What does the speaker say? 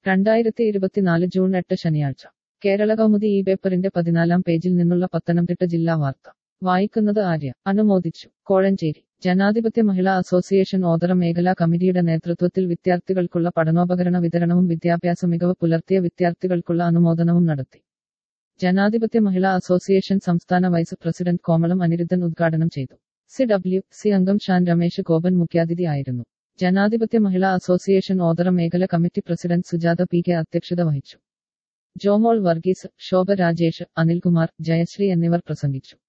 രണ്ടായിരത്തി ഇരുപത്തിനാല് ജൂൺ എട്ട് ശനിയാഴ്ച കേരള കൗമുദി ഈ പേപ്പറിന്റെ പതിനാലാം പേജിൽ നിന്നുള്ള പത്തനംതിട്ട ജില്ലാ വാർത്ത വായിക്കുന്നത് ആര്യ അനുമോദിച്ചു കോഴഞ്ചേരി ജനാധിപത്യ മഹിളാ അസോസിയേഷൻ ഓതറ മേഖലാ കമ്മിറ്റിയുടെ നേതൃത്വത്തിൽ വിദ്യാർത്ഥികൾക്കുള്ള പഠനോപകരണ വിതരണവും വിദ്യാഭ്യാസ മികവ് പുലർത്തിയ വിദ്യാർത്ഥികൾക്കുള്ള അനുമോദനവും നടത്തി ജനാധിപത്യ മഹിളാ അസോസിയേഷൻ സംസ്ഥാന വൈസ് പ്രസിഡന്റ് കോമളം അനിരുദ്ധൻ ഉദ്ഘാടനം ചെയ്തു സി ഡബ്ല്യു സി അംഗം ഷാൻ രമേശ് ഗോപൻ മുഖ്യാതിഥി ആയിരുന്നു ജനാധിപത്യ മഹിളാ അസോസിയേഷൻ ഓതറ മേഖല committee president Sujatha P K അധ്യക്ഷത വഹിച്ചു ജോമോൾ വർഗീസ് ശോഭ രാജേഷ് അനിൽകുമാർ ജയശ്രീ എന്നിവർ പ്രസംഗിച്ചു